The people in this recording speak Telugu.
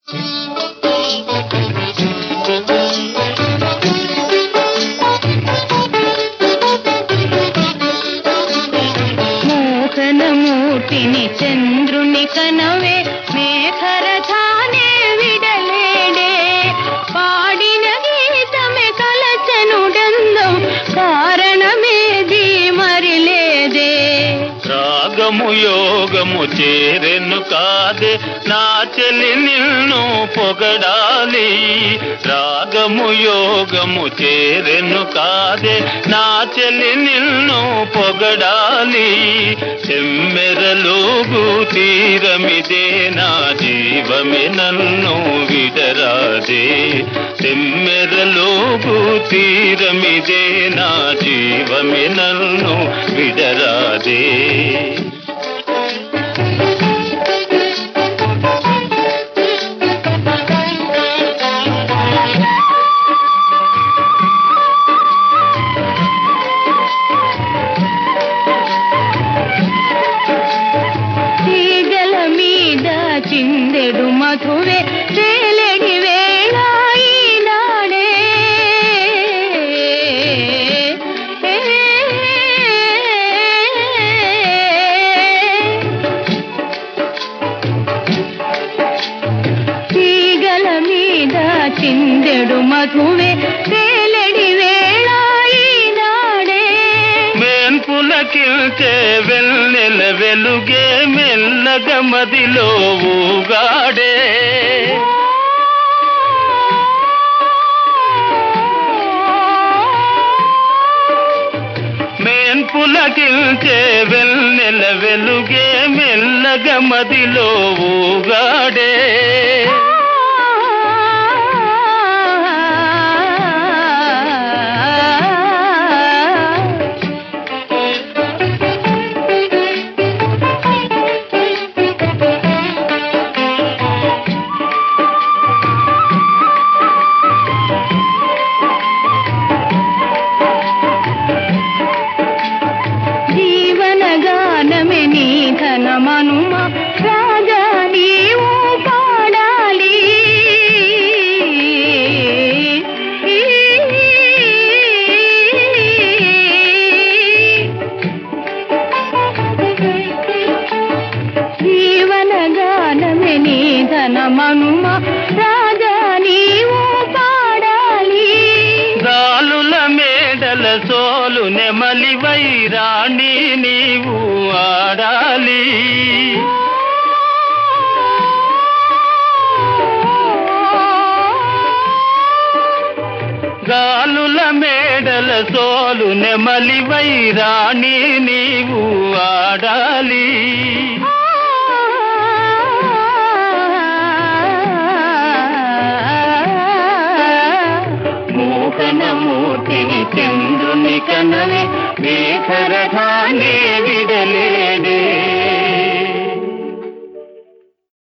మోహనమూర్తిని చంద్రుని కనవే మేఘరథానే విడలేడే పాడిన గీతమే కలచనుడందం కారణమేది మరిలేదే రాగము యోగము చేరెను కాదే నా చెల్లి నిన్ను పొగడాలి రాగము యోగము చేరెను కాదే నా చెల్లి నిన్ను పొగడాలి చెమ్మెరలోగు తీరమిదే నా జీవమే నన్ను విడరాదే చెమ్మెరలోగు తీరమిదే నా జీవమే నన్ను విడరాదే తీగల మీద చిందెడు మధువే తేలెడి వేళ ఈనాడే తీగల మీద చిందెడు మధువే తేలెడి వేళ ఈనాడే మేన్పులకిల్చే వెన్నెల వెలుగే మెల్లగ మదిలో ఊగాడే మేన్పులకిల్చే వెన్నెల వెలుగే మెల్లగ మదిలో ఊగాడే జీవనగానమే నీ ధనమనుమ రాజా నీవు పాడాలి జీవనగానమే నీ ధనమనుమ రాజా నీవు పాడాలి గాలుల మేడల సోలు నెమలివై రాణి నీవు ఆడాలి గాలుల మేడల సోలు నెమలివై రాణి నీవు ఆడాలి మోహనమూర్తిని చంద్రుని కనవే మేఘరథానే విడలే